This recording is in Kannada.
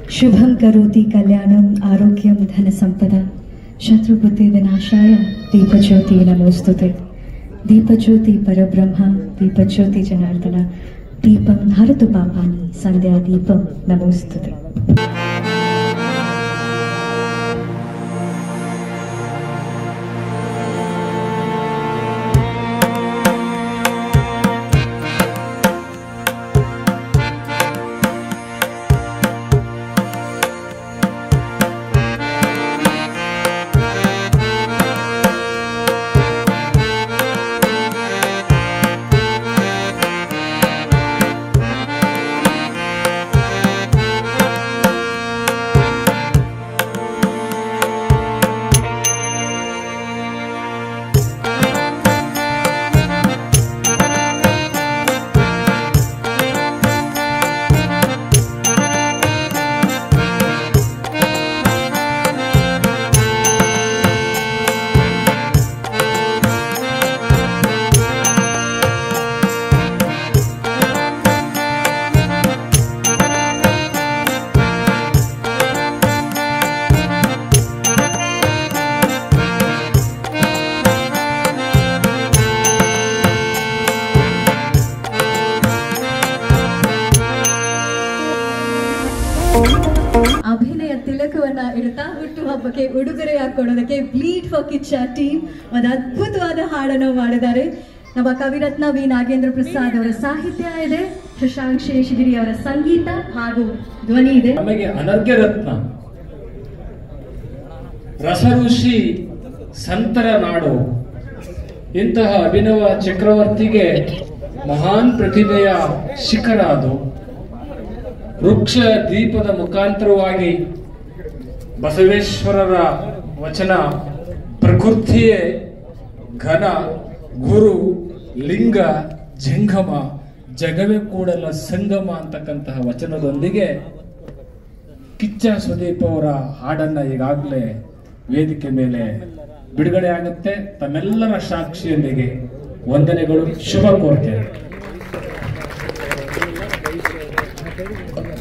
ಶುಭಂ ಕರೋತಿ ಕಲ್ಯಾಣಂ ಆರೋಗ್ಯಂ ಧನ ಸಂಪದ ಶತ್ರುಬುದ್ಧಿ ವಿನಾಶಾಯ ದೀಪಜ್ಯೋತಿ ನಮೋಸ್ತುತೆ ದೀಪಜ್ಯೋತಿ ಪರಬ್ರಹ್ಮ ದೀಪಜ್ಯೋತಿ ಜನಾರ್ದನ ದೀಪಂ ಹರತು ಪಾಪಾನಿ ಸಂಧ್ಯಾ ದೀಪಂ ನಮೋಸ್ತುತೆ ಅಭಿನಯ ತಿಲಕವನ್ನ ಇಡ್ತಾ ಹುಟ್ಟುಹಬ್ಬಕ್ಕೆ ಉಡುಗೊರೆ ಹಾಕೊಡೋದಕ್ಕೆ ಬ್ಲೀಡ್ ಫಾರ್ ಕಿಚ್ಚ ಟೀಮ್ ಒಂದು ಅದ್ಭುತವಾದ ಹಾಡನ್ನು ಮಾಡಿದ್ದಾರೆ ನಮ್ಮ ಕವಿರತ್ನ ವಿ ನಾಗೇಂದ್ರ ಪ್ರಸಾದ್ ಅವರ ಸಾಹಿತ್ಯ ಇದೆ ಶಶಾಂಕ್ ಶೇಷಗಿರಿ ಅವರ ಸಂಗೀತ ಹಾಗೂ ಧ್ವನಿ ಇದೆ ನಮಗೆ ಅನರ್ಘ್ಯ ರತ್ನ ರಸಋಷಿ ಸಂತರ ನಾಡು ಇಂತಹ ಅಭಿನವ ಚಕ್ರವರ್ತಿಗೆ ಮಹಾನ್ ಪ್ರತಿಭೆಯ ಶಿಖರ ಅದು ವೃಕ್ಷ ದೀಪದ ಮುಖಾಂತರವಾಗಿ ಬಸವೇಶ್ವರರ ವಚನ ಪ್ರಕೃತಿಯೇ ಘನ ಗುರು ಲಿಂಗ ಜಂಗಮ ಜಗವೇ ಕೂಡಲ ಸಂಗಮ ಅಂತಕ್ಕಂತಹ ವಚನದೊಂದಿಗೆ ಕಿಚ್ಚ ಸುದೀಪ್ ಅವರ ಹಾಡನ್ನ ಈಗಾಗಲೇ ವೇದಿಕೆ ಮೇಲೆ ಬಿಡುಗಡೆ ಆಗುತ್ತೆ ತಮ್ಮೆಲ್ಲರ ಸಾಕ್ಷಿಯೊಂದಿಗೆ ವಂದನೆಗಳು ಶುಭ ಕೋರ್ತೇನೆ